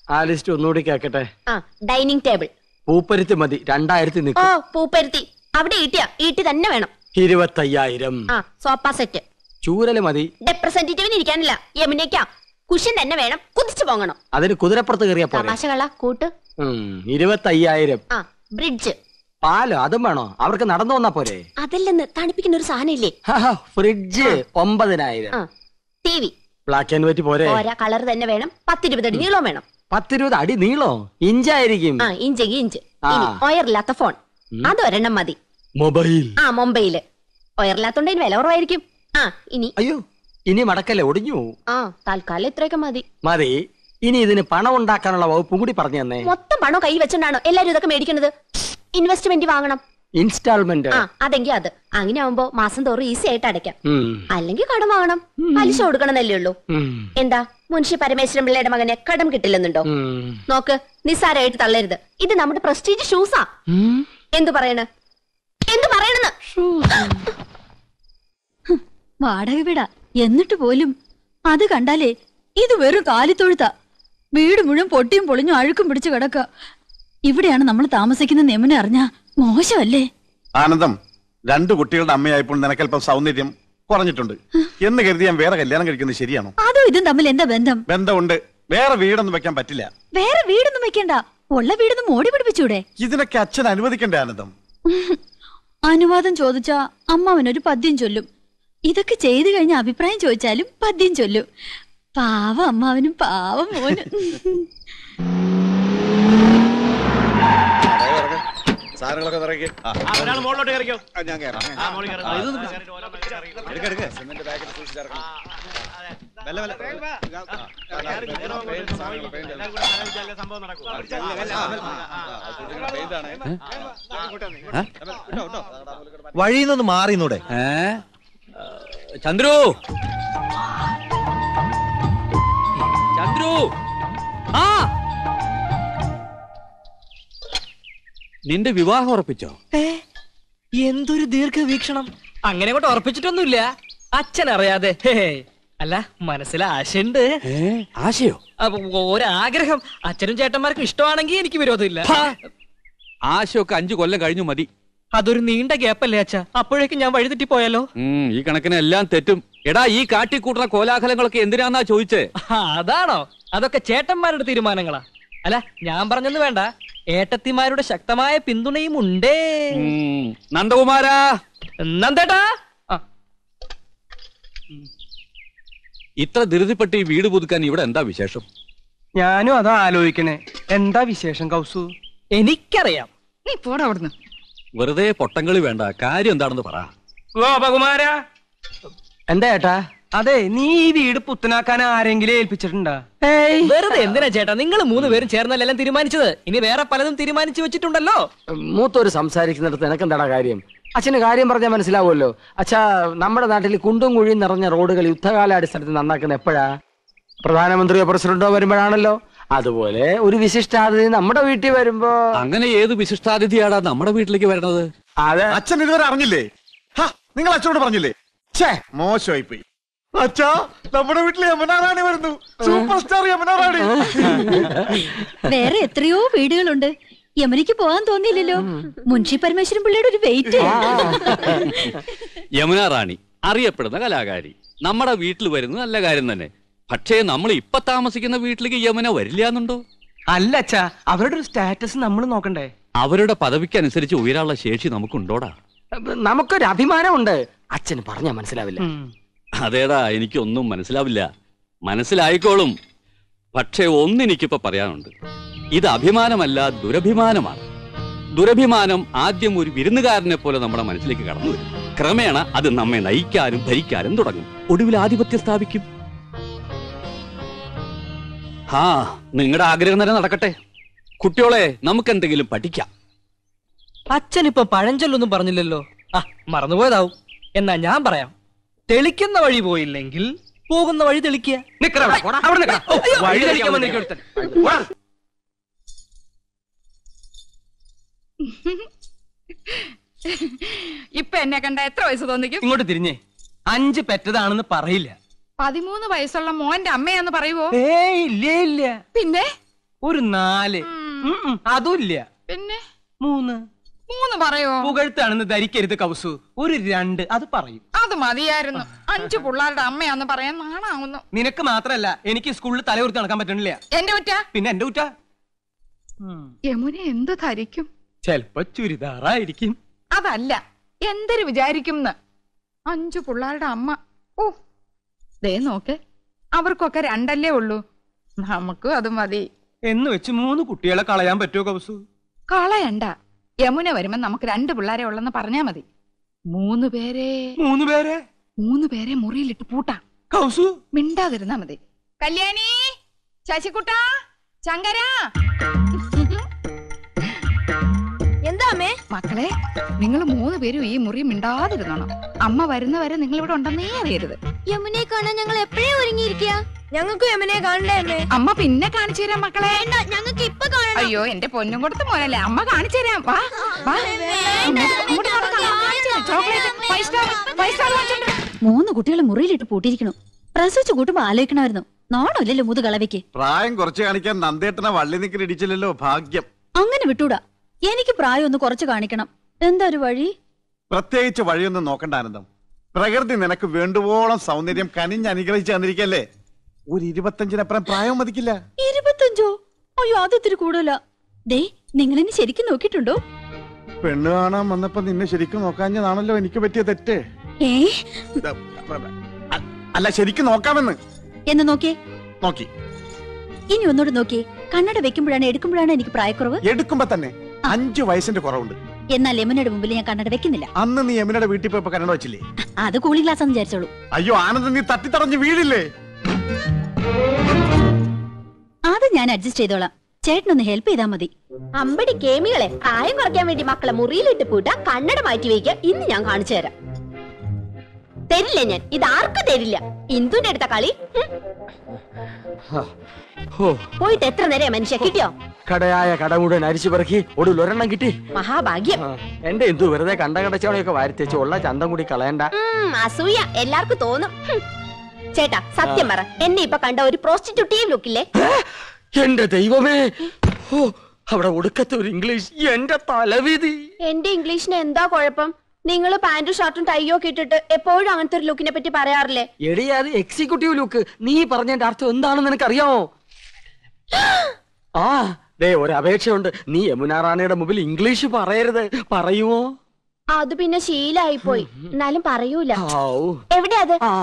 ആ ലിസ്റ്റ് ഒന്നുകൂടി കേക്കട്ടെ ആ ഡൈനിങ് ടേബിൾ പൂപ്പരുത്തി മതി രണ്ടായിരത്തി ഓ നിൽക്കും പൂപ്പരുത്തി അവിടെ ഈട്ടിയാ ഈട്ടി തന്നെ വേണം ഇരുപത്തയ്യായിരം ആ സോഫ സെറ്റ് ചൂരല് മതി റെപ്രസെന്റേറ്റീവിന് ഇരിക്കാനില്ല യമുനയ്ക്കാ കുഷൻ തന്നെ വേണം കുതിച്ചു പോകണം അതിന് കുതിരപ്പുറത്ത് കയറിയാ പോരെ തമാശ കള കൂട്ട് ഉം, ഇരുപത്തയ്യായിരം ആ ബ്രിഡ്ജ് പാലോ അതും വേണോ അവർക്ക് നടന്നു വന്നാ പോരെ അതല്ലെന്ന് തണുപ്പിക്കുന്ന ഒരു സാധനം ഇല്ലേ ഹാ, ഫ്രിഡ്ജ് ഒമ്പതിനായിരം ആ T V black and white പോരെ ഓരോ കളർ തന്നെ വേണം പത്തിരുപത് അടി നീളം വേണം പത്തിരുപത് അടി നീളോ ഇഞ്ചായിരിക്കും ആ ഇഞ്ചെങ്കി ഇഞ്ച് ആ. ഇനി ഒയറില്ലാത്ത ഫോൺ അത് ഒരെണ്ണം മതി മൊബൈൽ ആ മുംബൈയില് ഒയറില്ലാത്തോണ്ട് ഇതിന് വില കുറവായിരിക്കും ആ ഇനി അയ്യോ ഇനി മടക്കല്ലേ ഒടിഞ്ഞു പോവും. ആ തൽക്കാലം ഇത്രയൊക്കെ മതി മതി ഇനി ഇതിന് പണം ഉണ്ടാക്കാനുള്ള വകുപ്പും കൂടി പറഞ്ഞു തന്നെ മൊത്തം പണം കൈ വെച്ചോണ്ടാണോ എല്ലാരും ഇതൊക്കെ മേടിക്കുന്നത് ഇൻവെസ്റ്റ്മെന്റ് വാങ്ങണം ഇൻസ്റ്റാൾമെന്റ് ആ അതെങ്കി അത് അങ്ങനെ ആവുമ്പോ മാസം തോറും ഈസി ആയിട്ട് അടയ്ക്കാം ഉം, അല്ലെങ്കിൽ കടം വാങ്ങണം പലിശ കൊടുക്കണമെന്നല്ലേ ഉള്ളൂ ഉം, എന്താ മുൻഷി പരമേശ്വരൻ പിള്ളയുടെ മകനെ കടം കിട്ടില്ലെന്നുണ്ടോ ഉം. നോക്ക് നിസ്സാരമായിട്ട് തള്ളരുത് ഇത് നമ്മുടെ പ്രസ്റ്റീജ് ഷൂസാ ഉം. എന്തു പറയണ് എന്തു പറയണെന്ന് വാടക വീടാ എന്നിട്ട് പോലും അത് കണ്ടാലേ ഇത് വെറും കാലിത്തൊഴുത്ത വീട് മുഴുവൻ പൊട്ടിയും പൊളിഞ്ഞും അഴുക്കും പിടിച്ചു കിടക്ക ഇവിടെയാണ് നമ്മൾ താമസിക്കുന്ന നെമനെ അറിഞ്ഞ മോശമല്ലേ ആനന്ദം രണ്ടു കുട്ടികളുടെ അമ്മയായപ്പോൾ നിനക്കല്പം സൗന്ദര്യം കുറഞ്ഞിട്ടുണ്ട് എന്ന് കരുതി ഞാൻ വേറെ കല്യാണം കഴിക്കുന്നത് ശരിയാണോ അതും ഇതും തമ്മിൽ എന്താ ബന്ധം ബന്ധമുണ്ട് വേറെ വീടൊന്നും വെക്കാൻ പറ്റില്ല വേറെ വീടൊന്നും വെക്കണ്ട ഉള്ള വീടൊന്നും മോടി പിടിപ്പിച്ചൂടെ ഇതിനൊക്കെ അച്ഛൻ അനുവദിക്കണ്ടേ ആനന്ദം അനുവാദം ചോദിച്ചാ അമ്മാവനൊരു പദ്യം ചൊല്ലും ഇതൊക്കെ ചെയ്തു കഴിഞ്ഞ അഭിപ്രായം ചോദിച്ചാലും പദ്യം ചൊല്ലും പാവം അമ്മാവനും പാവം മോനും സാധനങ്ങളൊക്കെ നിറയ്ക്ക്. ആ, ഒരാൾ മുകളിലോട്ട് കയറിക്കോ ആ, ഞാൻ കയറാം. ആ, മുകളിൽ കയറി. ആ, ഇതൊന്ന് ആ, കയറിയിട്ട് ഓരോന്ന് കയറി. എടുക്ക്, എടുക്ക്. സിമന്റ് പാക്കറ്റ് സൂക്ഷിച്ചിറക്കണം. മെല്ലെ, മെല്ലെ. ആ, ആ, പെയിന്റ് സാധനങ്ങൾ, പെയിന്റ് എല്ലാവരും കൂടെ ആലോചിച്ചാലേ സംഭവം നടക്കൂ. ആ, ആ, സൂക്ഷിക്കണം, പെയിന്റ് ആണേ. വിട്ടോ, വിട്ടോ. വഴിയിൽ നിന്ന് മാറിന്നൂടെ ചന്ദ്രു ചന്ദ്രു ആ നിന്റെ വിവാഹം ഉറപ്പിച്ചോ എന്തൊരു ദീർഘവീക്ഷണം അങ്ങനെ കൊണ്ട് ഉറപ്പിച്ചിട്ടൊന്നുമില്ല അച്ഛൻ അറിയാതെ ഹേ, അല്ല മനസ്സിൽ ആശയുണ്ട് ഏ ആശയോ അപ്പൊ ഒരാഗ്രഹം അച്ഛനും ചേട്ടന്മാർക്കും ഇഷ്ടമാണെങ്കിൽ എനിക്ക് വിരോധമില്ല ആശയൊക്കെ അഞ്ചു കൊല്ലം കഴിഞ്ഞു മതി അതൊരു നീണ്ട ഗ്യാപ്പല്ലേ അച്ഛ അപ്പോഴേക്കും ഞാൻ വഴിതെറ്റി പോയാലോ ഉം, ഈ കണക്കിന് എല്ലാം തെറ്റും എടാ ഈ കാട്ടിക്കൂട്ടുന്ന കോലാഹലങ്ങളൊക്കെ എന്തിനാന്നാ ചോദിച്ചേ ആ, അതാണോ അതൊക്കെ ചേട്ടന്മാരുടെ തീരുമാനങ്ങളാ അല്ല ഞാൻ പറഞ്ഞെന്ന് വേണ്ട ഏട്ടത്തിമാരുടെ ശക്തമായ പിന്തുണയും ഉണ്ടേ ഉം, നന്ദകുമാരാ നന്ദേട്ടാ ആ, ഇത്ര ധൃതിപ്പെട്ട് ഈ വീട് പുതുക്കാൻ ഇവിടെ എന്താ വിശേഷം ഞാനും അതാ ആലോചിക്കണേ എന്താ വിശേഷം കൗസു എനിക്കറിയാം നീ പോടാ അവിടുന്ന് വെറുതെ പൊട്ടങ്കളി വേണ്ട കാര്യം എന്താണെന്ന് പറ ഗോപകുമാര എന്താ ഏട്ടാ അതെ നീ ഈ വീട് പുത്തനാക്കാൻ ആരെങ്കിലും ഏൽപ്പിച്ചിട്ടുണ്ടാ വെറുതെ എന്തിനാ ചേട്ടാ നിങ്ങൾ മൂന്ന് പേരും ചേർന്നല്ലെല്ലാം തീരുമാനിച്ചത് ഇനി വേറെ പലതും തീരുമാനിച്ചു വെച്ചിട്ടുണ്ടല്ലോ മൂത്തോര് സംസാരിക്കുന്നിടത്ത് എനക്കെന്താടാ കാര്യം അച്ഛന് കാര്യം പറഞ്ഞാൽ മനസ്സിലാവുമല്ലോ അച്ഛാ നമ്മുടെ നാട്ടിൽ കുണ്ടും കുഴിയും നിറഞ്ഞ റോഡുകൾ യുദ്ധകാലാടിസ്ഥാനത്തിൽ നന്നാക്കുന്ന എപ്പോഴാ പ്രധാനമന്ത്രിയോ പ്രസിഡന്റോ വരുമ്പോഴാണല്ലോ അതുപോലെ ഒരു വിശിഷ്ടാതിഥി നമ്മുടെ വീട്ടിൽ വരുമ്പോ അങ്ങനെ ഏത് വിശിഷ്ടാതിഥിയാടാ നമ്മുടെ വീട്ടിലേക്ക് വരണത് അതെ അച്ഛൻ ഇതുവരെ അറിഞ്ഞില്ലേ ഹാ, നിങ്ങൾ അച്ഛനോട് പറഞ്ഞില്ലേ ഛേ മോശമായി പോയി അച്ഛാ നമ്മുടെ വീട്ടിൽ യമുനാറാണി വരുന്നു സൂപ്പർ സ്റ്റാർ യമുനാറാണി വേറെ എത്രയോ വീടുകളുണ്ട് യമനിക്ക് പോകാൻ തോന്നിയില്ലല്ലോ മുൻഷി പരമേശ്വരൻ പിള്ളയുടെ ഒരു വെയിറ്റ് യമുന റാണി അറിയപ്പെടുന്ന കലാകാരി നമ്മുടെ വീട്ടിൽ വരുന്നത് നല്ല കാര്യം തന്നെ പക്ഷേ നമ്മൾ ഇപ്പൊ താമസിക്കുന്ന വീട്ടിലേക്ക് യമുന വരില്ല എന്നുണ്ടോ അല്ല അച്ഛാ അവരുടെ ഒരു സ്റ്റാറ്റസ് നമ്മൾ നോക്കണ്ടേ അവരുടെ പദവിക്കനുസരിച്ച് ഉയരാനുള്ള ശേഷി നമുക്കുണ്ടോടാ നമുക്കൊരു അഭിമാനമുണ്ട് അച്ഛന് പറഞ്ഞാൽ മനസ്സിലാവില്ല അതേടാ എനിക്കൊന്നും മനസ്സിലാവില്ല മനസ്സിലായിക്കോളും പക്ഷേ ഒന്നെനിക്കിപ്പോ പറയാനുണ്ട് ഇത് അഭിമാനമല്ല ദുരഭിമാനമാണ് ദുരഭിമാനം ആദ്യം ഒരു വിരുന്നുകാരനെ പോലെ നമ്മുടെ മനസ്സിലേക്ക് കടന്നു വരും ക്രമേണ അത് നമ്മെ നയിക്കാനും ഭരിക്കാനും തുടങ്ങും ഒടുവിൽ ആധിപത്യം സ്ഥാപിക്കും ഹാ നിങ്ങളുടെ ആഗ്രഹം തന്നെ നടക്കട്ടെ കുട്ടിയോളെ നമുക്ക് എന്തെങ്കിലും പഠിക്കാം അച്ഛൻ ഇപ്പൊ പഴഞ്ചൊല്ലൊന്നും പറഞ്ഞില്ലല്ലോ ആ മറന്നുപോയതാവും എന്നാ ഞാൻ പറയാം തെളിക്കുന്ന വഴി പോയില്ലെങ്കിൽ പോകുന്ന വഴി തെളിക്കുക നിക്കറ അവിടെ. അവിടെ നിക്കറ. ഓ, വഴി തെളിക്കാൻ വന്നിരിക്കും ഒരുത്തൻ. പോടാ. ഇപ്പൊ എന്നെ കണ്ട എത്ര വയസ്സ് തോന്നിക്കും ഇങ്ങോട്ട് തിരിഞ്ഞേ അഞ്ച് പെറ്റതാണെന്ന് പറയില്ല പതിമൂന്ന് വയസ്സുള്ള മോന്റെ അമ്മയാന്ന് പറയുവോ ഏയ് ഇല്ല ഇല്ല പിന്നെ ഒരു നാല് ഉം, ഉം, അതുമില്ല പിന്നെ മൂന്ന് മൂന്ന് പറയോ പുകഴ്ത്താണെന്ന് ധരിക്കരുത് കൗസു ഒരു രണ്ട് അത് പറയും അത് മതിയായിരുന്നു അഞ്ചു പിള്ളേരുടെ അമ്മയാന്ന് പറയാൻ നാണാവുന്നു നിനക്ക് മാത്രല്ല എനിക്ക് സ്കൂളിൽ തലയുർത്തി നടക്കാൻ പറ്റണില്ല എന്റെ കുറ്റ പിന്നെ എന്റെ കുറ്റ യമുന എന്ത് ധരിക്കും ചെലപ്പോ ചുരിദാറായിരിക്കും അതല്ല എന്തൊരു വിചാരിക്കും അഞ്ചു പിള്ളേരുടെ അമ്മ ഓ ദേ നോക്ക് അവർക്കൊക്കെ രണ്ടല്ലേ ഉള്ളൂ നമുക്കും അത് മതി എന്ന് വെച്ച് മൂന്ന് കുട്ടികളെ കളയാൻ പറ്റുമോ കൗസു കളയണ്ട യമുന വരുമ്പോ നമുക്ക് രണ്ട് പിള്ളേരെ ഉള്ളെന്ന് പറഞ്ഞാ മതി മൂന്ന് പേരെ മൂന്ന് പേരെ മൂന്ന് പേരെ മുറിയിലിട്ട് പൂട്ടാം കൗസു മിണ്ടാതിരുന്നാ മതി കല്യാണി ശശികുട്ട ശങ്കര എന്താ അമ്മേ മക്കളെ നിങ്ങൾ മൂന്ന് പേരും ഈ മുറി മിണ്ടാതിരുന്നോണം അമ്മ വരുന്നവരെ നിങ്ങൾ ഇവിടെ ഉണ്ടെന്നേ അറിയരുത് യമുനെ കാണാൻ ഞങ്ങൾ എപ്പോഴേ ഒരുങ്ങിയിരിക്കുക ഞങ്ങൾക്ക് യമുനെ കാണണ്ടേ അമ്മേ അമ്മ പിന്നെ കാണിച്ചു തരാം മക്കളെ ഞങ്ങൾക്ക് ഇപ്പൊ കാണണം അയ്യോ എന്റെ പൊന്നും കൊടുത്ത് മോനല്ലേ അമ്മ കാണിച്ചു തരാം വാ വാ അങ്ങോട്ട് അങ്ങോട്ട് നടക്കാം. അമ്മ കാണിച്ചു തരാം. Chocolate five star five star വാങ്ങിച്ചോണ്ട് വാ. മൂന്ന് കുട്ടികളെ മുറിയിലിട്ട് പൂട്ടിയിരിക്കണു പ്രസവിച്ചു കൂട്ടുമ്പോ ആലോചിക്കണമായിരുന്നു നാണമില്ലല്ലോ മുതു കളവയ്ക്ക് പ്രായം കുറച്ച് കാണിക്കാൻ നന്ദേട്ടനെ വള്ളി നിൽക്കൽ ഇടിച്ചില്ലല്ലോ ഭാഗ്യം അങ്ങനെ വിട്ടൂടാ എനിക്ക് പ്രായം ഒന്ന് കുറച്ച് കാണിക്കണം എന്താ ഒരു വഴി പ്രത്യേകിച്ച് വഴിയൊന്നും നോക്കണ്ട ആനന്ദം പ്രകൃതി നിനക്ക് വേണ്ടുവോളം സൗന്ദര്യം കനിഞ്ഞ് അനുഗ്രഹിച്ച് തന്നിരിക്കല്ലേ ഒരു ഇരുപത്തഞ്ചിനപ്പുറം പ്രായം മതിക്കില്ല ഇരുപത്തഞ്ചോ അയ്യോ അത് ഇത്തിരി കൂടുതലാ ദേ നിങ്ങളെന്നെ ശരിക്കും നോക്കിയിട്ടുണ്ടോ പെണ്ണ് കാണാൻ വന്നപ്പോ നിന്നെ ശരിക്കും നോക്കാഞ്ഞതാണല്ലോ എനിക്ക് പറ്റിയ തെറ്റ് ഏ അ- അല്ല ശരിക്കും നോക്കാമെന്ന് എന്ന് നോക്കിയേ നോക്കി ഇനി ഒന്നുകൂടെ നോക്കിയേ കണ്ണട വെക്കുമ്പോഴാണ് എടുക്കുമ്പോഴാണ് എനിക്ക് പ്രായക്കുറവ് എടുക്കുമ്പോ തന്നെ അഞ്ചു വയസ്സിന്റെ കുറവുണ്ട് എന്നാൽ ലെമനയുടെ മുമ്പിൽ ഞാൻ കണ്ണട വെക്കുന്നില്ല അന്ന് നീ യമുനയുടെ വീട്ടിൽ പോയപ്പോ കന്നഡ വെച്ചില്ലേ അത് കൂളിംഗ് ഗ്ലാസ് എന്ന് വിചാരിച്ചോളൂ അയ്യോ ആനന്ദം നീ തട്ടിത്തടഞ്ഞ് വീഴില്ലേ അത് ഞാൻ അഡ്ജസ്റ്റ് ചെയ്തോളാം ചേട്ടനൊന്ന് ഹെൽപ്പ് ചെയ്താൽ മതി അമ്പടി കേമികളെ പ്രായം കുറയ്ക്കാൻ വേണ്ടി മക്കളെ മുറിയിലിട്ട് പൂട്ട കണ്ണട മാറ്റി വയ്ക്കുക ഇന്ന് ഞാൻ കാണിച്ചു തരാം തരില്ല ഞാൻ ഇത് ആർക്കും തരില്ല ഇന്ദുന്റെ അടുത്ത കളി ഉം. ഹോ പോയിട്ട് എത്ര നേരം മനുഷ്യ കിട്ടിയോ കടയായ കട മുഴുവൻ അരിച്ചു പെറുക്കി ഒടുവിൽ ഒരെണ്ണം കിട്ടി മഹാഭാഗ്യം ആ, എന്റെ എന്തു വെറുതെ കണ്ട കടച്ചവണയൊക്കെ വാരിത്തേച്ച് ഉള്ള ചന്തം കൂടി കളയണ്ട ഉം, അസൂയ എല്ലാവർക്കും തോന്നും ഹും. ചേട്ടാ സത്യം പറ എന്നെ ഇപ്പൊ കണ്ട ഒരു പ്രോസ്റ്റിറ്റ്യൂട്ടീവ് ലുക്കില്ലേ എന്റെ ദൈവമേ ഓ അവിടെ ഒടുക്കത്തെ ഒരു ഇംഗ്ലീഷ് എന്റെ തലവിധി എന്റെ ഇംഗ്ലീഷിന് എന്താ കുഴപ്പം നിങ്ങൾ പാന്റും ഷർട്ടും ടൈയോ ഒക്കെ ഇട്ടിട്ട് എപ്പോഴും അങ്ങനത്തെ ഒരു ലുക്കിനെ പറ്റി പറയാറില്ലേ എടി അത് എക്സിക്യൂട്ടീവ് ലുക്ക് നീ പറഞ്ഞതിന്റെ അർത്ഥം എന്താണെന്ന് നിനക്കറിയാമോ ആ ദേ ഒരു അപേക്ഷയുണ്ട് നീ യമുന റാണിയുടെ മുമ്പിൽ ഇംഗ്ലീഷ് പറയരുത് പറയുമോ അത് പിന്നെ ശീലായി പോയി എന്നാലും പറയൂല ഔ. എവിടെ അത് ആ.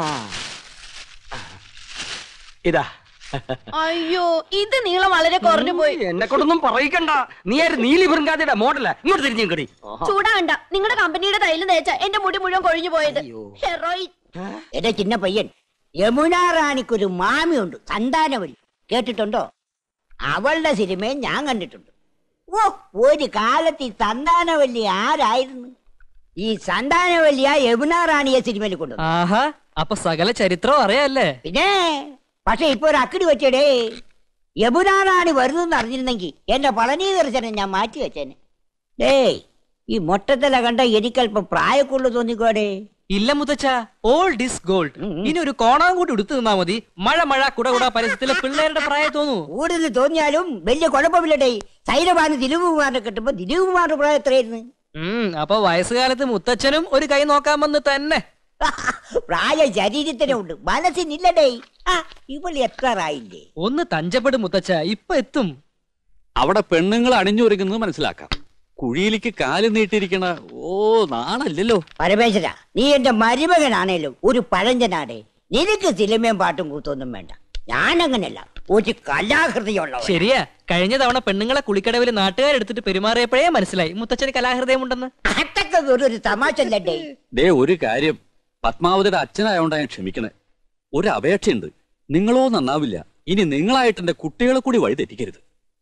ഇതാ അയ്യോ ഇത് നീളം വളരെ കുറഞ്ഞു പോയി എന്നെ കൊണ്ടൊന്നും പറയിക്കണ്ട നീ ആര് നീലി ബൃങ്കാതിയുടെ മോഡല ഇങ്ങോട്ട് തിരിഞ്ഞു കടി ചൂടാണ്ട നിങ്ങളുടെ കമ്പനിയുടെ തൈല് തേച്ച എന്റെ മുടി മുഴുവൻ കൊഴിഞ്ഞു പോയത് ഹെറോയിൻ എന്റെ ചിന്ന പയ്യൻ യമുന റാണിക്കൊരു മാമിയുണ്ട് സന്താനവല്ലി കേട്ടിട്ടുണ്ടോ അവളുടെ സിനിമയും ഞാൻ കണ്ടിട്ടുണ്ട് ഓ ഒരു കാലത്ത് ഈ സന്താനവല്ലി ആരായിരുന്നു ഈ സന്താനവല്ലിയ യമുന റാണിയെ സിനിമയിൽ കൊണ്ടു ആഹാ അപ്പൊ സകല ചരിത്രം അറിയാല്ലേ പിന്നെ പക്ഷെ ഇപ്പൊ ഒരു അക്കിടി വെച്ചടേ യമുന റാണി വരുന്നെന്ന് അറിഞ്ഞിരുന്നെങ്കിൽ എന്റെ പളനി ദർശനം ഞാൻ മാറ്റി വെച്ചേനെ ഡേയ് ഈ മൊട്ടത്തല കണ്ട എനിക്കല്പം പ്രായക്കുള്ളു തോന്നിക്കോടേ ഇല്ല മുത്തച്ഛ ഓൾഡ് ഇസ് ഗോൾഡ് ഇനി ഒരു കോണാൻ കൂടി എടുത്തു നിന്നാ മതി മഴ മഴ കുട കുട പരസ്യത്തിലെ പിള്ളേരുടെ പ്രായം തോന്നൂ കൂടുതൽ തോന്നിയാലും വലിയ കുഴപ്പമില്ലടേ സൈനബാന് ദിലീപ് കുമാറിനെ കിട്ടുമ്പോ ദിലീപ് കുമാറിന്റെ പ്രായം എത്രയായിരുന്നു ഉം അപ്പൊ വയസ്സുകാലത്ത് മുത്തച്ഛനും ഒരു കൈ നോക്കാമെന്ന് തന്നെ പ്രായം ശരീരത്തിനുണ്ട് മനസ്സിനില്ലടേ ആ ഇവള് എത്താറായില്ലേ ഒന്ന് തഞ്ചപ്പെടും മുത്തച്ഛ ഇപ്പൊ എത്തും അവിടെ പെണ്ണുങ്ങൾ അണിഞ്ഞൊരുങ്ങുന്നത് മനസ്സിലാക്കാം കുഴിയിലേക്ക് കാല് നീട്ടിയിരിക്കണ ഓ നാണല്ലല്ലോ പരമേശ്വര നീ എന്റെ മരുമകനാണേലും ഒരു പഴഞ്ചനാടേ നിനക്ക് സിനിമയും പാട്ടും കൂത്തൊന്നും വേണ്ട ഞാനങ്ങനല്ല ഒരു കലാകൃതിയുള്ള ശരിയാ കഴിഞ്ഞ തവണ പെണ്ണുങ്ങളെ കുളിക്കടവിൽ നാട്ടുകാരെടുത്തിട്ട് പെരുമാറിയപ്പോഴേ മനസ്സിലായി മുത്തച്ഛന് കലാഹൃദയമുണ്ടെന്ന് അതൊക്കെ വെറൊരു തമാശ അല്ലടേ ദേ ഒരു കാര്യം പത്മാവതിയുടെ അച്ഛനായോണ്ടാ ഞാൻ ക്ഷമിക്കണേ ഒരു അപേക്ഷയുണ്ട് നിങ്ങളോ നന്നാവില്ല ഇനി നിങ്ങളായിട്ട് എന്റെ കുട്ടികളെ കൂടി വഴി തെറ്റിക്കരുത്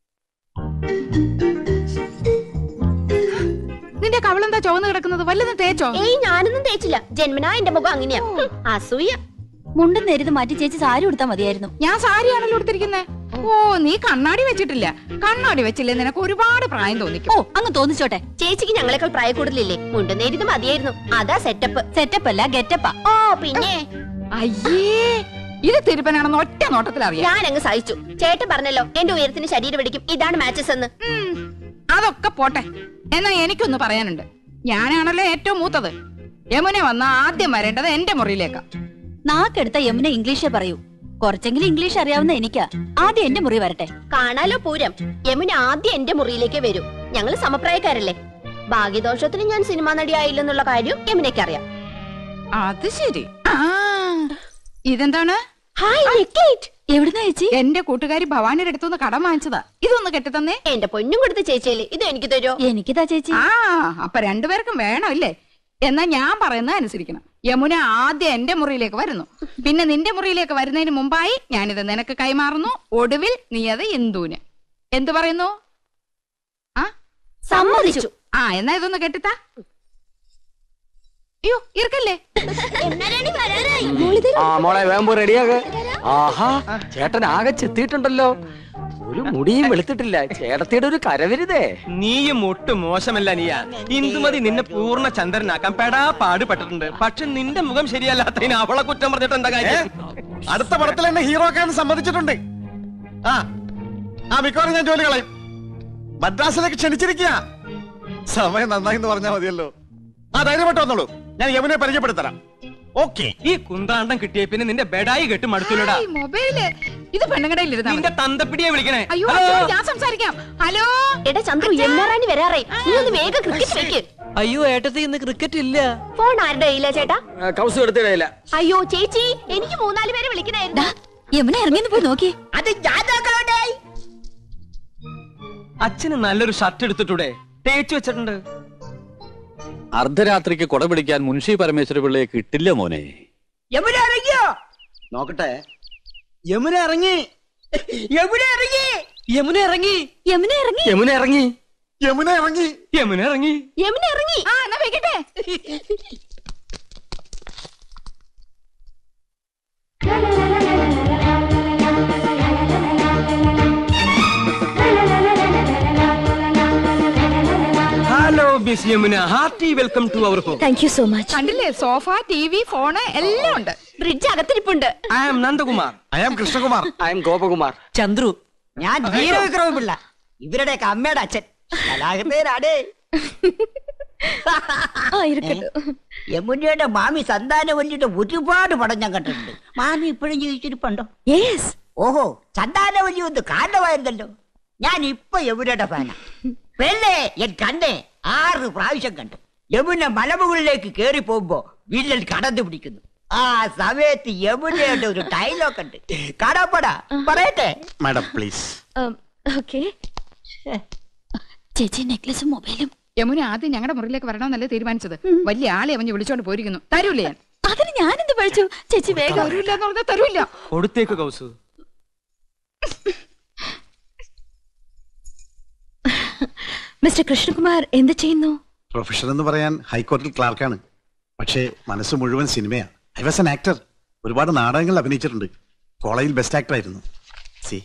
നിന്റെ കവളെന്താ ചുവന്ന് കിടക്കുന്നത് വല്ലതും തേച്ചോ ഏയ് ഞാനൊന്നും തേച്ചില്ല ജന്മനാ എന്റെ മുഖം അങ്ങനെയാ ഹും, അസൂയ മുണ്ടും നേരിത് മാറ്റി ചേച്ചി സാരി ഉടുത്താ മതിയായിരുന്നു ഞാൻ സാരിയാണല്ലോ എടുത്തിരിക്കുന്നേ ഓ നീ കണ്ണാടി വെച്ചിട്ടില്ല കണ്ണാടി വെച്ചില്ലേ നിനക്ക് ഒരുപാട് പ്രായം തോന്നിക്കും ഓ അങ്ങ് തോന്നിച്ചോട്ടെ ചേച്ചിക്ക് ഞങ്ങളെക്കാൾ പ്രായ കൂടുതലില്ലേ മുണ്ടുന്നേരിത് മതിയായിരുന്നു അതാ സെറ്റപ്പ് സെറ്റപ്പ് അല്ല ഗെറ്റപ്പാ ഓ പിന്നെ അയ്യേ ഇത് തിരുപ്പനാണെന്ന് ഒറ്റ നോട്ടത്തിൽ അറിയാം ഞാൻ അങ്ങ് സഹിച്ചു ചേട്ടൻ പറഞ്ഞല്ലോ എന്റെ ഉയരത്തിന് ശരീരം പിടിക്കും ഇതാണ് മാച്ചസ് എന്ന് ഉം, അതൊക്കെ പോട്ടെ എന്നാ എനിക്കൊന്ന് പറയാനുണ്ട് ഞാനാണല്ലോ ഏറ്റവും മൂത്തത് യമുന വന്ന ആദ്യം വരേണ്ടത് എന്റെ മുറിയിലേക്കാ നാക്കെടുത്ത യമുന ഇംഗ്ലീഷേ പറയൂ കുറച്ചെങ്കിലും ഇംഗ്ലീഷ് അറിയാവുന്ന എനിക്കാ ആദ്യം എന്റെ മുറി വരട്ടെ കാണാലോ പൂരം യമുന ആദ്യം എന്റെ മുറിയിലേക്ക് വരൂ ഞങ്ങള് സമപ്രായക്കാരല്ലേ ഭാഗ്യദോഷത്തിന് ഞാൻ സിനിമാ നടിയായില്ലെന്നുള്ള കാര്യം യമുനയ്ക്ക് അറിയാം അത് ശരി ആ ഇതെന്താണ് ഹായ് നിക്കേറ്റ് എവിടുന്നാ ചേച്ചി എന്റെ കൂട്ടുകാരി ഭവാനിയുടെ അടുത്തുനിന്ന് കടം വാങ്ങിച്ചതാ ഇതൊന്ന് കെട്ടിത്തന്നേ എന്റെ പൊന്നും കൊടുത്ത ചേച്ചിയല്ലേ ഇത് എനിക്ക് തരുമോ എനിക്കിതാ ചേച്ചി ആ അപ്പൊ രണ്ടുപേർക്കും വേണം ഇല്ലേ എന്നാ ഞാൻ പറയുന്നത് അനുസരിക്കണം യമുന ആദ്യം എന്റെ മുറിയിലേക്ക് വരുന്നു പിന്നെ നിന്റെ മുറിയിലേക്ക് വരുന്നതിന് മുമ്പായി ഞാനിത് നിനക്ക് കൈമാറുന്നു ഒടുവിൽ നീ അത് ഇന്ദുവിന് എന്തു പറയുന്നു ആ സമ്മതിച്ചു ആ എന്നാ ഇതൊന്ന് കെട്ടിത്താ അയ്യോ ഇറക്കല്ലേ ആ മോളെ വേമ്പോ റെഡിയാക ആഹാ ചേട്ടൻ ആകെ ചെത്തിയിട്ടുണ്ടല്ലോ ഒരു മുടിയും വെളുത്തിട്ടില്ല ചേട്ടത്തിയുടെ ഒരു കരവരുതേ നീയും ഒട്ടും മോശമല്ല നീയ ഇന്ദുമതി നിന്നെ പൂർണ്ണ ചന്ദ്രനാക്കാൻ പെടാ പാടുപെട്ടിട്ടുണ്ട് പക്ഷെ നിന്റെ മുഖം ശരിയല്ലാത്തതിന് അവളെ കുറ്റം പറഞ്ഞിട്ട് എന്താ കാര്യം അടുത്ത പടത്തിൽ എന്നെ ഹീറോ ആക്കാൻ സമ്മതിച്ചിട്ടുണ്ട് ആ ആ മിക്കവാറും ഞാൻ ജോലി കളയും മദ്രാസിലേക്ക് ക്ഷണിച്ചിരിക്കുക സമയം നന്നായി എന്ന് പറഞ്ഞാൽ മതിയല്ലോ ആ ധൈര്യമായിട്ട് വന്നോളൂ ഞാൻ യമുനെ പരിചയപ്പെടുത്തരാം ഓക്കെ ഈ കുന്താണ്ടം കിട്ടിയ പിന്നെ നിന്റെ ബെഡായി കെട്ട് മടുത്തുലടാ ഈ മൊബൈല് ഇത് പെണ്ണുങ്ങടയിൽ ഇരുന്നാ നിന്റെ മതി. തന്തപ്പിടിയെ വിളിക്കണേ അയ്യോ ഹലോ? അയ്യോ, ഞാൻ സംസാരിക്കാം ഹലോ എടാ ചന്ദ്രു യമുനാറാണി വരാറേ നീ ഒന്ന് വേഗം ക്രിക്കറ്റ് വെക്ക് അയ്യോ ഏട്ടത്തി ഇന്ന് ക്രിക്കറ്റ് ഇല്ല ഫോൺ ആരുടെ കയ്യിലാ ചേട്ടാ കൗസ് എടുത്തിടയില്ല അയ്യോ ചേച്ചി എനിക്ക് മൂന്നാല് പേരെ വിളിക്കണായിരുന്നു യമുന ഇറങ്ങിന്ന് പോയി നോക്കി അത് ഞാൻ നോക്കണോണ്ടേ അച്ഛന് നല്ലൊരു ഷർട്ട് എടുത്തിട്ടൂടെ തേച്ചു വെച്ചിട്ടുണ്ട് അർദ്ധരാത്രിക്ക് കുട പിടിക്കാൻ മുൻഷി പരമേശ്വര പിള്ളയെ കിട്ടില്ല മോനെ യമുന ഇറങ്ങിയോ നോക്കട്ടെ യമുന ഇറങ്ങി യമുന ഇറങ്ങി യമുന ഇറങ്ങി യമുന ഇറങ്ങി യമുന ഇറങ്ങി യമുന ഇറങ്ങി യമുന ഇറങ്ങി യമുന ഇറങ്ങി ആ എന്നാ വെക്കട്ടെ hello miss Yamuna hearty welcome to our home thank you so much കണ്ടില്ലേ സോഫ ടി വി ഫോണ് എല്ലാം ഉണ്ട് ബ്രിഡ്ജ് അകത്തിരിപ്പുണ്ട് I am Nandakumar I am Krishnakumar I am Gopakumar Chandru ഞാൻ ജീരവിക്രമ പിള്ള ഇവരുടെയൊക്കെ അമ്മയുടെ അച്ഛൻ കലാകൃതേരാടേ യമുനയുടെ മാമി സന്താനവല്ലിയുടെ ഒരുപാട് പടം ഞാൻ കണ്ടിട്ടുണ്ട് മാമി ഇപ്പോഴും ജീവിച്ചിരിപ്പുണ്ടോ യെസ് ഓഹോ സന്താനവല്ലി ഒന്ന് കാരണമായിരുന്നല്ലോ ഞാൻ ഇപ്പൊ യമുനയുടെ ഫാന പെണ്ണേ എൻ കണ്ണേ ആറ് പ്രാവശ്യം കണ്ടു യമുന മലമുകളിലേക്ക് കേറി പോകുമ്പോ വില്ലൻ കടന്നു പിടിക്കുന്നു ആ സമയത്ത് യമുനയുടെ ഒരു ഡയലോഗ് ഉണ്ട് കടപ്പട പറയട്ടെ മാഡം പ്ലീസ് ഓക്കെ ചേച്ചി നെക്ലസും മൊബൈലും യമുന ആദ്യം ഞങ്ങളുടെ മുറിയിലേക്ക് വരണമെന്നല്ലേ തീരുമാനിച്ചത് വലിയ ആളെ അവഞ്ഞ് വിളിച്ചോണ്ട് പോയിരിക്കുന്നു തരൂലേ ഞാൻ അതിന് ഞാനെന്ത് പഴിച്ചു ചേച്ചി വേഗം തരൂല്ല എന്ന് പറഞ്ഞാൽ തരൂല്ല കൊടുത്തേക്ക് കൗസു മിസ്റ്റർ കൃഷ്ണകുമാർ എന്ത് ചെയ്യുന്നു പ്രൊഫഷൻ എന്ന് പറയാൻ ഹൈക്കോടതിയിൽ ക്ലാർക്കാണ് പക്ഷേ മനസ്സ് മുഴുവൻ സിനിമയാണ് ഐ വാസ് എൻ ആക്ടർ ഒരുപാട് നാടകങ്ങൾ അഭിനയിച്ചിട്ടുണ്ട് കോളേജിൽ ബെസ്റ്റ് ആക്ടർ ആയിരുന്നു see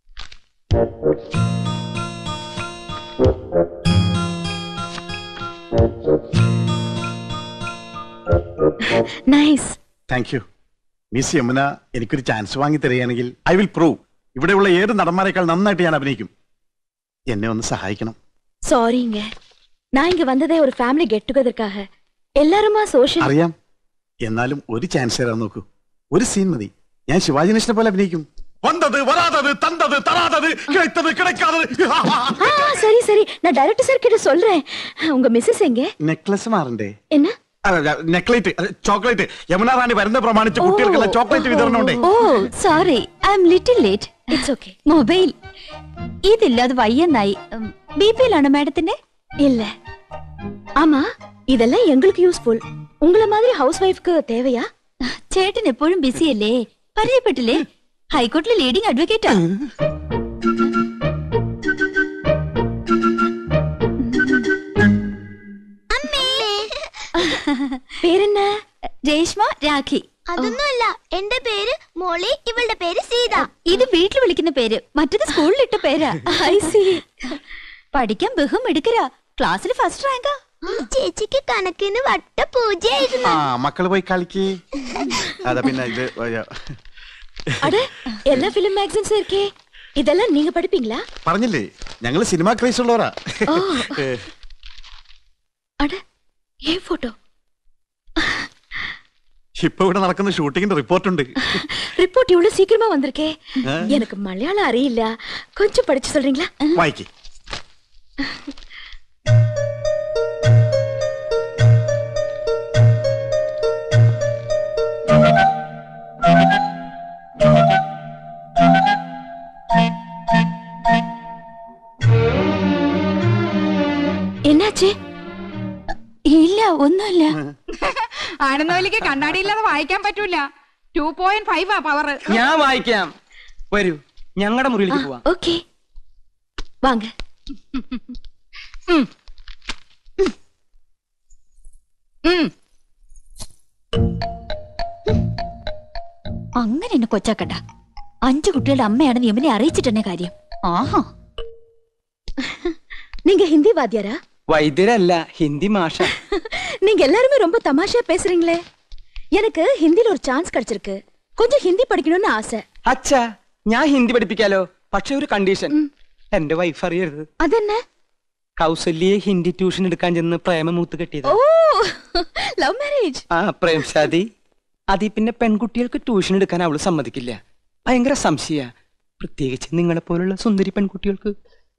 nice thank you miss Yamuna എനിക്കൊരു ചാൻസ് വാങ്ങി തരികയാണെങ്കിൽ ഐ വിൽ പ്രൂവ് ഇവിടെയുള്ള ഏത് നടന്മാരെക്കാൾ നന്നായിട്ട് ഞാൻ അഭിനയിക്കും എന്നെ ഒന്ന് സഹായിക്കണം சாரிங்க நான் இங்க வந்ததே ஒரு ஃபேமிலி கெட் டுகெதற்காக எல்லாருமா சோஷியல் അറിയാം എന്നാലും ഒരു ചാൻസ് തരാൻ നോക്കൂ ഒരു സീൻ മതി ഞാൻ ശിവാജി ഗണേശനെ പോലെ അഭിനയിക്കും വന്നത് വരാതത് തന്തത് തരാതത് കിടത്തത് കിടക്കാതത് ஆ சரி சரி நான் டைரக்டர் சார் கிட்ட சொல்றேன் உங்க மிஸ்ஸஸ் எங்க നെക്ലസ് മാറണ്ടേ என்ன നെക്ലേറ്റ് ചോക്ലേറ്റ് യമുന റാണി വരുന്ന പ്രമാണിച്ച് കുട്ടികൾക്കുള്ള ചോക്ലേറ്റ് വിതരണം ഉണ്ട് oh sorry I am little late it's okay mobile ഇതില്ലാതെ വയ്യെന്നായി ബി പിയിലാണോ മാഡത്തിന്റെ இல்ல ஆமா இதெல்லாம் எங்களுக்கு யூஸ்ஃபுல் உங்கள மாதிரி ஹவுஸ் ஒய்ஃப்க்கு தேவையா ചേട്ടൻ എപ്പോഴും ബിസി അല്ലേ പരിചയപ്പെട്ടില്ലേ ഹൈക്കോർട്ടിലെ ലീഡിംഗ് അഡ്വക്കേറ്റാ പേരെന്ന രേഷ്മ രാഖി അതൊന്നുമല്ല എന്റെ പേര് മോളി ഇവളുടെ പേര് സീത ഇത് വീട്ടിൽ വിളിക്കുന്ന പേര് മറ്റത് സ്കൂളിലിട്ട പേരാ ഐ സി പഠിക്കാൻ ബഹും എടുക്കരാ ക്ലാസ്സിൽ ഫസ്റ്റ് റാങ്കാ ഈ ചേച്ചിക്ക് കണക്കിന് വട്ട പൂജയായിരുന്നു ആ മക്കള് പോയി കളിക്ക് അതാ പിന്നെ ഇത് அட எல்லா பிலிம் மேகசின்ஸும் இருக்கே இதெல்லாம் நீங்க படிப்பீங்களா പറഞ്ഞില്ലേ ഞങ്ങള് സിനിമ ക്രൈസ് ഉള്ളവരാ ஓ அட ஏன் போட்டோ ഇപ്പൊ ഇവിടെ നടക്കുന്ന ഷൂട്ടിങ്ങിന്റെ റിപ്പോർട്ട് ഉണ്ട് ரிப்போர்ட் இவ்வளவு சீக்கிரமா வந்திருக்கே ஆ. எனக்கு மலையாளம் அறியிല്ല கொஞ்சம் படிச்சு சொல்றீங்களா വായിക്കേ என்னாச்சு ഇല്ല ഒന്നുമില്ല ആനന്ദവല്ലിക്ക് കണ്ണാടി ഇല്ലാതെ വായിക്കാൻ പറ്റൂല ടു പോയിന്റ് ഫൈവ് ആ പവർ ഞാൻ വായിക്കാം വരൂ ഞങ്ങളുടെ മുറിയിലേക്ക് പോവാം ஓகே வாங்க അങ്ങനെ എന്നെ കൊച്ചാക്കണ്ട അഞ്ചു കുട്ടികളുടെ അമ്മയാണെന്ന് യമുനെ അറിയിച്ചിട്ടെന്നെ കാര്യം ആഹാ நீங்க ஹிந்தி வாத்தியாரா വൈദ്യരല്ല ഹിന്ദി മാഷ நீங்க எல்லாருமே ரொம்ப தமாஷா பேசுறீங்களே எனக்கு ஹிந்தில ஒரு சான்ஸ் கிடைச்சிருக்கு கொஞ்சம் ஹிந்தி படிக்கணும்னு ஆசை അച്ഛാ ഞാൻ ഹിന്ദി പഠിപ്പിക്കാലോ പക്ഷെ ഒരു കണ്ടീഷൻ എന്റെ വൈഫ് അറിയരുത് അതെന്നെ കൗസല്യെ ഹിന്ദി ട്യൂഷൻ എടുക്കാൻ ചെന്ന് പ്രേമമൂത്ത് കെട്ടിയത് ഓ ലവ് മാരേജ് ആ പ്രേംശാദി അതി പിന്നെ പെൺകുട്ടികൾക്ക് ട്യൂഷൻ എടുക്കാൻ അവള് സമ്മതിക്കില്ല ഭയങ്കര സംശയ പ്രത്യേകിച്ച് നിങ്ങളെ പോലുള്ള സുന്ദരി പെൺകുട്ടികൾക്ക്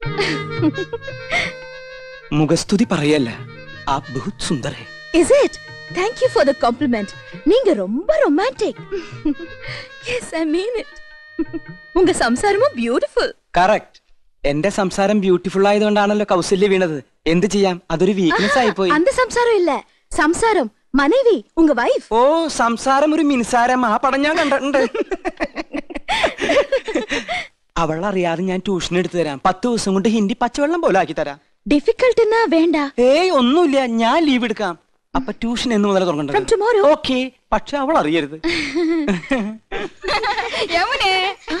മുഖസ്തുതി പറയല്ല ആ ബഹുത് സുന്ദർ ഹെ is it thank you for the compliment நீங்க ரொம்ப romantic yes I mean it உங்க சம்சாரமும் பியூட்டிஃபுல் കറക്റ്റ് എന്റെ സംസാരം ബ്യൂട്ടിഫുൾ ആയതുകൊണ്ടാണല്ലോ കൗസല്യ വീണത് എന്ത് ചെയ്യാം അതൊരു വീക്ക്നെസ് ആയിപ്പോയി அந்த சம்சாரம் இல்ல சம்சாரம் மனைவி உங்க வைஃப் ഓ സംസാരം ഒരു മിനിസാരം ആ പടം ഞാൻ കണ്ടിട്ടുണ്ട് അവൾ അറിയാതെ ഞാൻ ട്യൂഷൻ എടുത്തു തരാം പത്ത് ദിവസം കൊണ്ട് ഹിന്ദി പച്ചവെള്ളം പോലെ ആക്കി തരാം டிஃபிகல்ட்னா வேண்டா ഏയ് ഒന്നുമില്ല ഞാൻ ലീവ് എടുക്കാം അപ്പൊ ട്യൂഷൻ എന്ന് മുതൽ From തുടങ്ങണ്ടത് tomorrow. ഓക്കെ പക്ഷെ അവൾ അറിയരുത് യമുനേ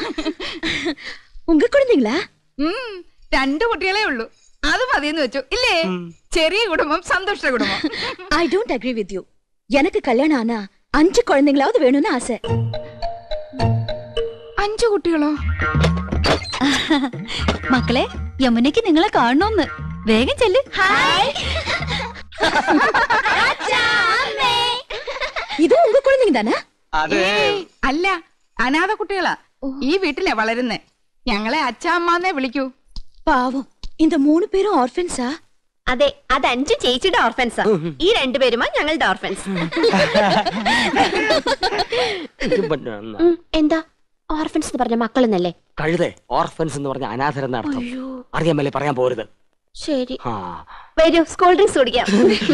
உங்க குழந்தைங்களா ഉം, രണ്ടു കുട്ടികളെ ഉള്ളൂ അത് മതിയെന്ന് വെച്ചു ഇല്ലേ ചെറിയ കുടുംബം സന്തോഷ കുടുംബം I don't agree with you எனக்கு கல்யாணம் ஆனா அஞ்சு குழந்தைங்களாவது வேணும்னு ஆசை അഞ്ചു കുട്ടികളോ മക്കളെ യമുനയ്ക്ക് നിങ്ങളെ കാണണമെന്ന് വേഗം ചെല്ല് இது உங்க குழந்தைங்க தானே അതെ ഏയ്, അല്ല അനാഥ കുട്ടികളാ ഈ വീട്ടിലെ വളരുന്നേ ഞങ്ങളെ അച്ഛാമ്മന്നേ വിളിക്കൂ பாவம் இந்த മൂന്ന് പേരും ഓർഫൻസാ അതെ അത് അഞ്ച് ചേച്ചിയുടെ ഓർഫൻസാ ഈ രണ്ടുപേരുമാ ഞങ്ങളുടെ ഓർഫൻസ് എന്താ ഓർഫൻസ് എന്ന് പറഞ്ഞ മക്കളെന്നല്ലേ കഴുതേ ഓർഫൻസ് എന്ന് പറഞ്ഞ അനാഥരെന്ന അർത്ഥം അറിയാമല്ലേ പറയാൻ പോരുത് ശരി ആ വരൂ സ്കൂൾ ഡ്രിങ്ക്സ് കുടിക്കാം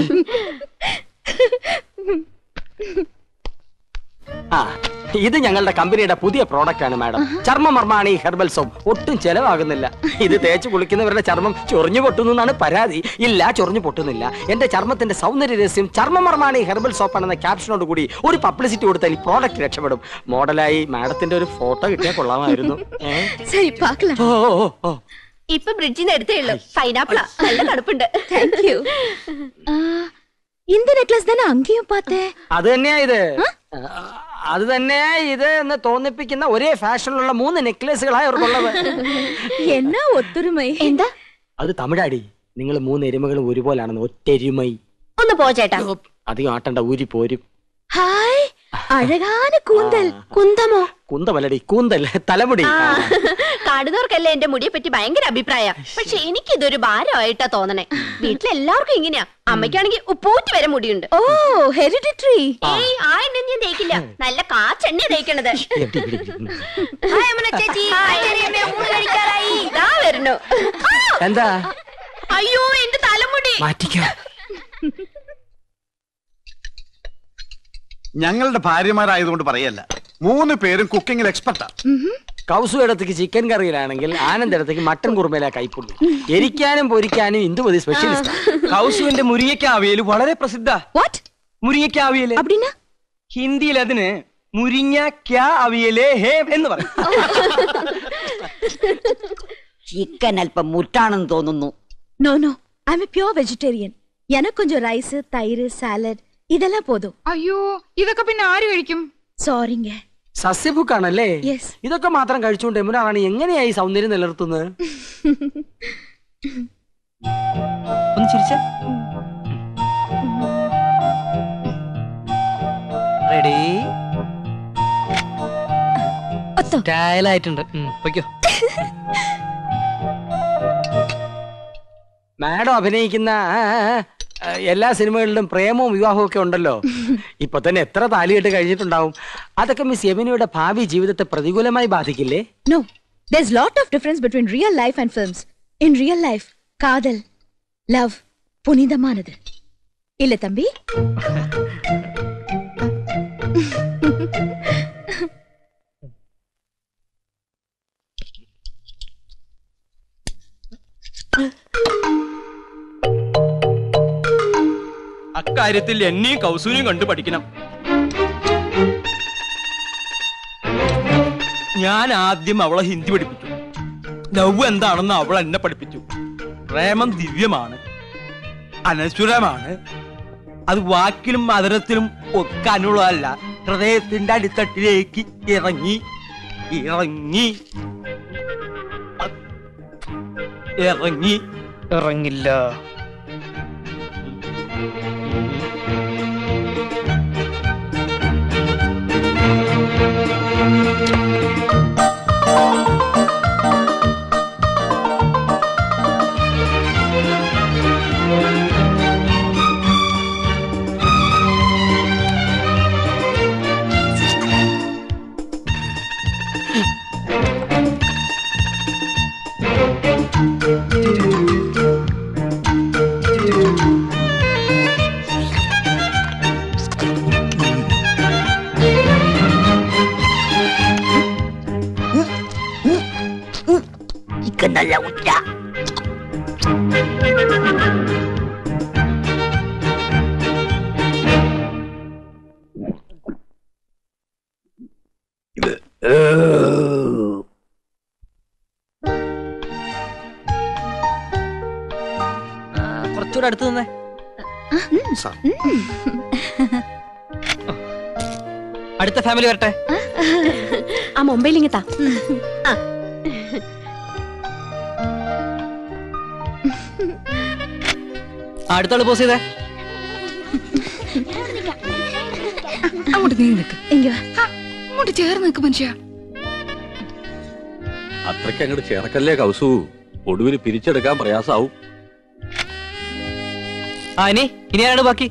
ആ ഇത് ഞങ്ങളുടെ കമ്പനിയുടെ പുതിയ പ്രോഡക്റ്റ് ആണ് മാഡം ചർമ്മമർമാണി ഹെർബൽ സോപ്പ് ഒട്ടും ചെലവാകുന്നില്ല ഇത് തേച്ച് കുളിക്കുന്നവരുടെ ചർമ്മം ചൊറിഞ്ഞു പൊട്ടുന്നു എന്നാണ് പരാതി ഇല്ല ചൊറിഞ്ഞു പൊട്ടുന്നില്ല എന്റെ ചർമ്മത്തിന്റെ സൗന്ദര്യ രഹസ്യം ചർമ്മമർമാണി ഹെർബൽ സോപ്പ് ആണെന്ന ക്യാപ്ഷനോട് കൂടി ഒരു പബ്ലിസിറ്റി കൊടുത്താൽ ഈ പ്രോഡക്റ്റ് രക്ഷപ്പെടും മോഡലായി മാഡത്തിന്റെ ഒരു ഫോട്ടോ കിട്ടിയാൽ കൊള്ളാമായിരുന്നു ഏ? சரி பார்க்கலாம் ഓ ഓ, ഓ, ഓ ഇപ്പൊ ബ്രിഡ്ജിൽ നിന്ന് എടുത്തേ ഉള്ളൂ പൈനാപ്പിളാ നല്ല തണുപ്പുണ്ട് தேங்க் யூ இந்த நெக்லஸ் தானே அங்கேயும் பார்த்தேன் അത് തന്നെയാ ഇത് ആ, അത് തന്നെയാ ഇത് എന്ന് തോന്നിപ്പിക്കുന്ന ഒരേ ഫാഷനിലുള്ള മൂന്ന് നെക്ലേസുകളായി അവർക്കുള്ളത് என்ன ஒத்துரிமை എന്താ അത് തമിഴാടി നിങ്ങൾ മൂന്ന് എരുമകളും ഒരുപോലാണെന്ന് ഒറ്റ എരുമൈ ഒന്ന് പോ ചേട്ടാ അധികം ആട്ടണ്ട ഊരി പോരും ஹாய் அழகான கூந்தல் കുന്തമോ കുന്തമല്ലടി കൂന്തൽ തലമുടി ആ കാണുന്നവർക്കല്ലേ എന്റെ മുടിയെ പറ്റി ഭയങ്കര അഭിപ്രായ പക്ഷെ എനിക്ക് ഇതൊരു ഭാരമായിട്ടാ തോന്നണേ വീട്ടിലെല്ലാവർക്കും ഇങ്ങനെയാ അമ്മയ്ക്കാണെങ്കിൽ ഉപ്പൂറ്റി വരെ മുടിയുണ്ട് ஓ ஹெரிடிட்ரி ഏയ് ആ എണ്ണ ഞാൻ തേക്കില്ല നല്ല കാച്ചെണ്ണ തേക്കണത് എടി, എടി, എടി. ഹായ് അമ്മ ചേച്ചി ഹായ് ചെറിയമ്മേ, ഊണ് കഴിക്കാറായി ഇതാ വരുന്നു ആ! എന്താ അയ്യോ എന്റെ തലമുടി മാറ്റിക്കോ ഞങ്ങളുടെ ഭാര്യമാരായതുകൊണ്ട് പറയല്ല മൂന്ന് പേരും കുക്കിങ്ങിൽ എക്സ്പെർട്ടാ കൗസു ഇടത്തേക്ക് ചിക്കൻ കറിയിലാണെങ്കിൽ ആനന്ദ് ഇടത്തേക്ക് മട്ടൻ കുറുമയിലാ കൈപ്പുള്ളി എരിക്കാനും പൊരിക്കാനും ഇന്ദുമതി സ്പെഷ്യലിസ്റ്റ് കൗസുവിന്റെ മുരിങ്ങയ്ക്കാവിയൽ വളരെ പ്രസിദ്ധ வாட் മുരിങ്ങയ്ക്കാവിയൽ அப்படின்னா ഹിന്ദിയിൽ അതിന് മുരിങ്ങ അവിയലേ ഹേ എന്ന് പറയും ചിക്കൻ അല്പം മുറ്റാണെന്ന് തോന്നുന്നു no no I am pure vegetarian எனக்கு கொஞ்சம் ரைஸ் தயிர் சாலட் இதெல்லாம் போதும் അയ്യോ ഇതൊക്കെ പിന്നെ ആര് കഴിക്കും சாரிங்க സസ്യഭുക്കാണല്ലേ Yes. ഇതൊക്കെ മാത്രം കഴിച്ചുകൊണ്ട് യമുന റാണി എങ്ങനെയായി സൗന്ദര്യം നിലനിർത്തുന്നത് ഒന്ന് ചിരിച്ച റെഡി സ്റ്റൈലായിട്ടുണ്ട് ഉം, പൊയ്ക്കോ മാഡം അഭിനയിക്കുന്ന ആ, ആ, ആ, എല്ലാ സിനിമകളിലും പ്രേമവും വിവാഹവും ഒക്കെ ഉണ്ടല്ലോ ഇപ്പൊ തന്നെ എത്ര താലികെട്ട് കഴിഞ്ഞിട്ടുണ്ടാവും അതൊക്കെ മിസ് യമുനയുടെ ഭാവി ജീവിതത്തെ പ്രതികൂലമായി ബാധിക്കില്ലേ No, there's lot of difference between real life and films. In real life, காதல், love, புனிதமானது. இல்ல தம்பி? അക്കാര്യത്തിൽ എന്നെയും കൗസൂനെയും കണ്ടു പഠിക്കണം ഞാൻ ആദ്യം അവളെ ഹിന്ദി പഠിപ്പിച്ചു ലവ് എന്താണെന്ന് അവൾ എന്നെ പഠിപ്പിച്ചു പ്രേമം ദിവ്യമാണ് അനശ്വരമാണ് അത് വാക്കിലും മധുരത്തിലും ഒക്കാനുള്ളതല്ല ഹൃദയത്തിന്റെ അടിത്തട്ടിലേക്ക് ഇറങ്ങി ഇറങ്ങി അ- ഇറങ്ങി ഇറങ്ങില്ല ഇക്ക് നല്ല ഉറ്റ കുറച്ചുകൂടെ അടുത്ത് നിന്നേ അടുത്ത ഫാമിലി വരട്ടെ ആ മൊബൈൽ ഇങ്ങത്താ ആ അടുത്ത ആള് പോസ് ചെയ്തേ അങ്ങോട്ട് നീ നിൽക്ക് இங்க வா. അങ്ങോട്ട് ചേർന്ന് നിൽക്ക് മനുഷ്യ അത്രയ്ക്ക് അങ്ങോട്ട് ചേർക്കല്ലേ കൗസു ഒടുവിൽ പിരിച്ചെടുക്കാൻ പ്രയാസാവും ആ ഇനി ഇനി ആരാണ് ബാക്കി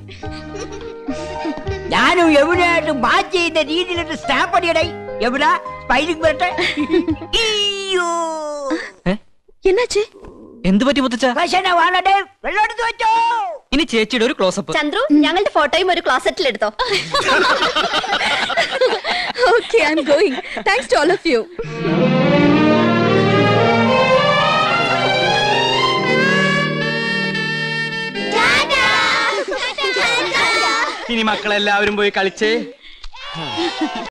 ഞാനും യമുനയായിട്ട് മാച്ച് ചെയ്യുന്ന രീതിയിലൊരു സ്റ്റാമ്പ് അടിയടേ യമുന സ്പൈലിംഗ് വരട്ടെ ഈയ്യോ. என்னாச்சு എന്ത് പറ്റി മുത്തച്ഛ ഭക്ഷണം വേണടേ വെള്ളം എടുത്ത് വെച്ചോ ഇനി ചേച്ചിയുടെ ഒരു ക്ലോസപ്പ് ചന്ദ്രു ഞങ്ങളുടെ ഫോട്ടോയും ഒരു ക്ലോസറ്റിൽ എടുത്തോ Okay, I'm going. Thanks to all of you. ഇനി മക്കളെല്ലാവരും പോയി കളിച്ചേ